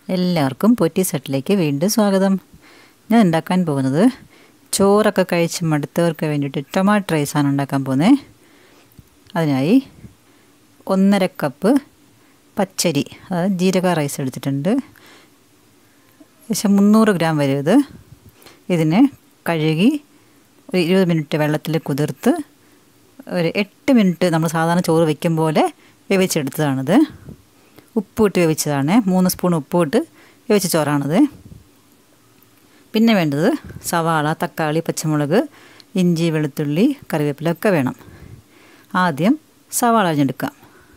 എല്ലാവർക്കും പൊറ്റി സെറ്റിലേക്ക് വീണ്ടും സ്വാഗതം ഞാൻ ഉണ്ടാക്കാൻ പോകുന്നത് ചോറൊക്കെ കഴിച്ച് മടുത്തവർക്ക് വേണ്ടിയിട്ട് ടൊമാറ്റോ റൈസാണ് ഉണ്ടാക്കാൻ പോകുന്നത് അതിനായി ഒന്നര കപ്പ് പച്ചരി അതായത് ജീരക റൈസ് എടുത്തിട്ടുണ്ട് ഏകദേശം മുന്നൂറ് ഗ്രാം വരും ഇത് ഇതിനെ കഴുകി ഒരു ഇരുപത് മിനിറ്റ് വെള്ളത്തിൽ കുതിർത്ത് ഒരു എട്ട് മിനിറ്റ് നമ്മൾ സാധാരണ ചോറ് വയ്ക്കും പോലെ വേവിച്ചെടുത്തതാണിത് ഉപ്പിട്ട് വേവിച്ചതാണ് മൂന്ന് സ്പൂൺ ഉപ്പിട്ട് വേവിച്ച ചോറാണിത് പിന്നെ വേണ്ടത് സവാള തക്കാളി പച്ചമുളക് ഇഞ്ചി വെളുത്തുള്ളി കറിവേപ്പില ഒക്കെ വേണം ആദ്യം സവാള അരിഞ്ഞെടുക്കാം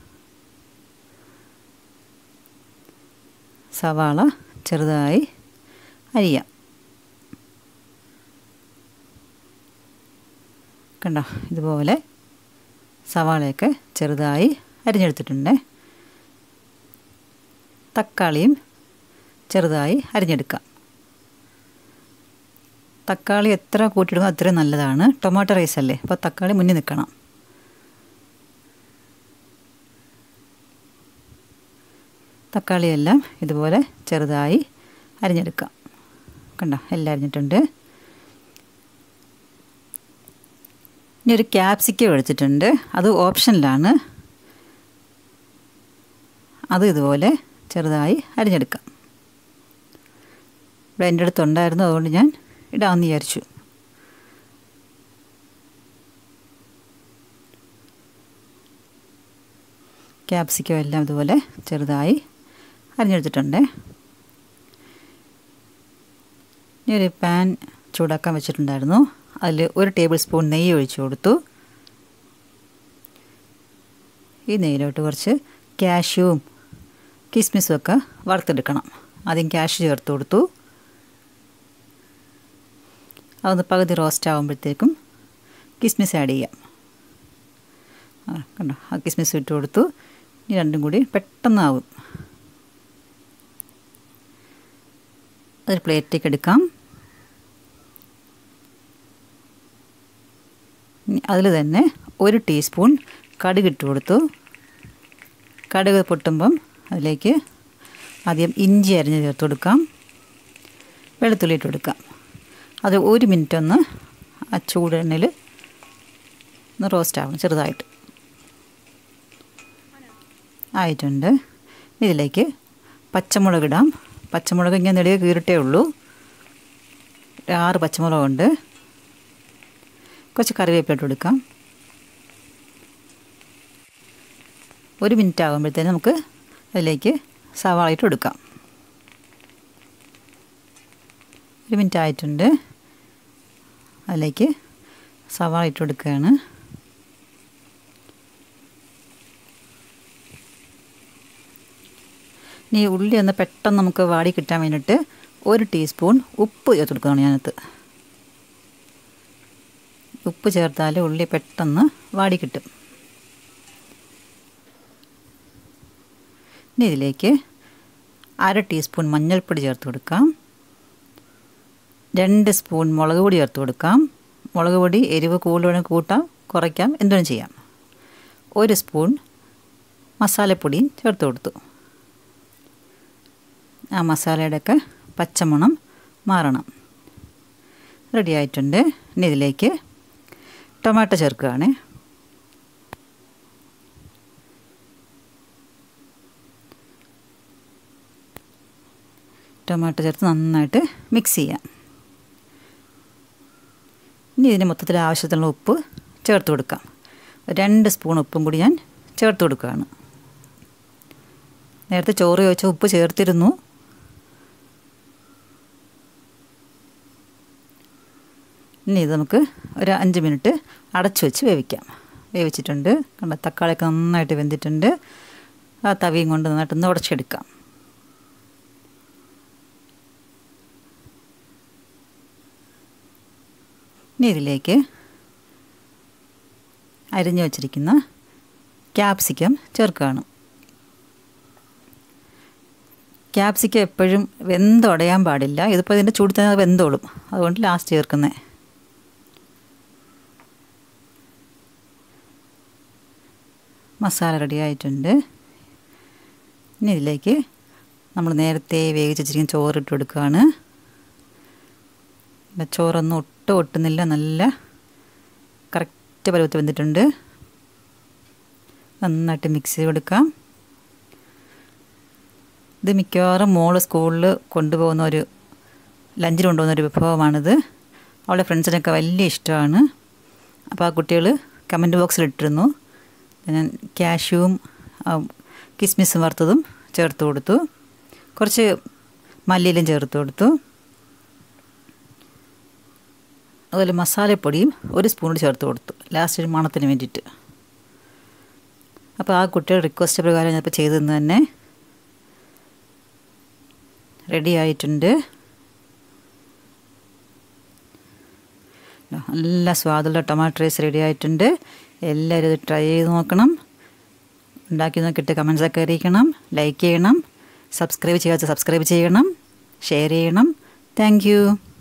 സവാള ചെറുതായി അരിയാം കണ്ടോ ഇതുപോലെ സവാളയൊക്കെ ചെറുതായി അരിഞ്ഞെടുത്തിട്ടുണ്ട് തക്കാളിയും ചെറുതായി അരിഞ്ഞെടുക്കാം തക്കാളി എത്ര കൂട്ടിയിടുമോ അത്രയും നല്ലതാണ് ടൊമാറ്റോ റൈസ് അല്ലേ അപ്പോൾ തക്കാളി മുന്നിൽ നിൽക്കണം തക്കാളിയെല്ലാം ഇതുപോലെ ചെറുതായി അരിഞ്ഞെടുക്കാം കണ്ടോ എല്ലാം അരിഞ്ഞിട്ടുണ്ട് ഇനി ഒരു ക്യാപ്സിക്കം എടുത്തിട്ടുണ്ട് അത് ഓപ്ഷനിലാണ് അത് ഇതുപോലെ ചെറുതായി അരിഞ്ഞെടുക്കാം ഇവിടെ എൻ്റെ അടുത്തുണ്ടായിരുന്നു അതുകൊണ്ട് ഞാൻ ഇടാമെന്ന് വിചാരിച്ചു ക്യാപ്സിക്കം എല്ലാം ഇതുപോലെ ചെറുതായി അരിഞ്ഞെടുത്തിട്ടുണ്ട് ഇനി ഒരു പാൻ ചൂടാക്കാൻ വെച്ചിട്ടുണ്ടായിരുന്നു അതിൽ ഒരു ടേബിൾ സ്പൂൺ നെയ്യ് ഒഴിച്ചു കൊടുത്തു ഈ നെയ്യിലോട്ട് കുറച്ച് കാഷ്യൂവും കിസ്മിസും ഒക്കെ വറുത്തെടുക്കണം ആദ്യം ക്യാഷ് ചേർത്ത് കൊടുത്തു അതൊന്ന് പകുതി റോസ്റ്റ് ആകുമ്പോഴത്തേക്കും കിസ്മിസ് ആഡ് ചെയ്യാം ആ കണ്ടോ ആ കിസ്മിസ് ഇട്ട് കൊടുത്തു ഇനി രണ്ടും കൂടി പെട്ടെന്നാവും ഒരു പ്ലേറ്റിലേക്ക് എടുക്കാം അതിൽ തന്നെ ഒരു ടീസ്പൂൺ കടുക് ഇട്ട് കൊടുത്തു കടുക് പൊട്ടുമ്പം അതിലേക്ക് ആദ്യം ഇഞ്ചി അരിഞ്ഞ് ചേർത്ത് കൊടുക്കാം വെളുത്തുള്ളി ഇട്ട് കൊടുക്കാം അത് ഒരു മിനിറ്റ് ഒന്ന് ആ ചൂടെണ്ണയിൽ ഒന്ന് റോസ്റ്റ് ആവണം ചെറുതായിട്ട് ആയിട്ടുണ്ട് ഇതിലേക്ക് പച്ചമുളക് ഇടാം പച്ചമുളക് ഇങ്ങനെ നെടുക കീറിട്ടേ ഉള്ളൂ ആറ് പച്ചമുളകുണ്ട് കുറച്ച് കറിവേപ്പില ഇട്ട് കൊടുക്കാം ഒരു മിനിറ്റ് ആകുമ്പോഴത്തേന് നമുക്ക് അതിലേക്ക് സവാള ഇട്ട് കൊടുക്കാം ഒരു മിനിറ്റ് ആയിട്ടുണ്ട് അതിലേക്ക് സവാള ഇട്ട് കൊടുക്കുകയാണ് ഇനി ഉള്ളി ഒന്ന് പെട്ടെന്ന് നമുക്ക് വാടി കിട്ടാൻ വേണ്ടിയിട്ട് ഒരു ടീസ്പൂൺ ഉപ്പ് ചേർത്ത് കൊടുക്കുകയാണ് ഞാനത് ഉപ്പ് ചേർത്താൽ ഉള്ളി പെട്ടെന്ന് വാടി കിട്ടും ഇനി ഇതിലേക്ക് അര ടീസ്പൂൺ മഞ്ഞൾപ്പൊടി ചേർത്ത് കൊടുക്കാം രണ്ട് സ്പൂൺ മുളക് പൊടി ചേർത്ത് കൊടുക്കാം മുളക് പൊടി എരിവ് കൂടുതൽ വേണമെങ്കിൽ കൂട്ടാം കുറയ്ക്കാം എന്തും ചെയ്യാം ഒരു സ്പൂൺ മസാലപ്പൊടിയും ചേർത്ത് കൊടുത്തു ആ മസാലയുടെയൊക്കെ പച്ചമണം മാറണം റെഡി ആയിട്ടുണ്ട് ഇനി ഇതിലേക്ക് ടൊമാറ്റോ ചേർക്കുകയാണ് ടൊമാറ്റോ ചേർത്ത് നന്നായിട്ട് മിക്സ് ചെയ്യാം ഇനി ഇതിന് മൊത്തത്തിൽ ആവശ്യത്തിനുള്ള ഉപ്പ് ചേർത്ത് കൊടുക്കാം രണ്ട് സ്പൂൺ ഉപ്പും കൂടി ഞാൻ ചേർത്ത് കൊടുക്കുകയാണ് നേരത്തെ ചോറ് ചോദിച്ച ഉപ്പ് ചേർത്തിരുന്നു ഇനി ഇത് നമുക്ക് ഒരു അഞ്ച് മിനിറ്റ് അടച്ചു വെച്ച് വേവിക്കാം വേവിച്ചിട്ടുണ്ട് കണ്ട തക്കാളിയൊക്കെ നന്നായിട്ട് വെന്തിട്ടുണ്ട് ആ തവിയും കൊണ്ട് നന്നായിട്ടൊന്ന് ഉടച്ചെടുക്കാം ഇനി ഇതിലേക്ക് അരിഞ്ഞു വച്ചിരിക്കുന്ന ക്യാപ്സിക്കം ചേർക്കുകയാണ് ക്യാപ്സിക്കം എപ്പോഴും വെന്തുടയാൻ പാടില്ല ഇതിപ്പോൾ ഇതിൻ്റെ ചൂട് തന്നെ വെന്തോളും അതുകൊണ്ട് ലാസ്റ്റ് ചേർക്കുന്നത് മസാല റെഡി ആയിട്ടുണ്ട് ഇനി ഇതിലേക്ക് നമ്മൾ നേരത്തെ വേവിച്ച് വെച്ചിരിക്കുന്ന ചോറ് ഇട്ട് കൊടുക്കുകയാണ് ചോറൊന്നും ഒട്ടും ഒട്ടുന്നില്ല നല്ല കറക്റ്റ് പരുവത്ത് വെന്തിട്ടുണ്ട് നന്നായിട്ട് മിക്സ് ചെയ്ത് കൊടുക്കാം ഇത് മിക്കവാറും മോള് സ്കൂളിൽ കൊണ്ടുപോകുന്ന ഒരു ലഞ്ചിന് കൊണ്ടുപോകുന്ന ഒരു വിഭവമാണിത് അവളുടെ ഫ്രണ്ട്സിനൊക്കെ വലിയ ഇഷ്ടമാണ് അപ്പോൾ ആ കുട്ടികൾ കമൻറ്റ് ബോക്സിൽ ഇട്ടിരുന്നു ഞാൻ ക്യാഷ്യൂവും കിസ്മിസും വറുത്തതും ചേർത്ത് കൊടുത്തു കുറച്ച് മല്ലിയിലും ചേർത്ത് കൊടുത്തു അതുപോലെ മസാലപ്പൊടിയും ഒരു സ്പൂൺ ചേർത്ത് കൊടുത്തു ലാസ്റ്റ് ഒരു മണത്തിന് വേണ്ടിയിട്ട് അപ്പോൾ ആ കുട്ടിയുടെ റിക്വസ്റ്റ് പ്രകാരം ഞാനിപ്പോൾ ചെയ്തതെന്ന് തന്നെ റെഡി ആയിട്ടുണ്ട് നല്ല സ്വാദുള്ള ടൊമാറ്റോ റൈസ് റെഡി ആയിട്ടുണ്ട് എല്ലാവരും ഇത് ട്രൈ ചെയ്ത് നോക്കണം ഉണ്ടാക്കി നോക്കിയിട്ട് കമൻസൊക്കെ അറിയിക്കണം ലൈക്ക് ചെയ്യണം സബ്സ്ക്രൈബ് ചെയ്യാത്ത സബ്സ്ക്രൈബ് ചെയ്യണം ഷെയർ ചെയ്യണം താങ്ക്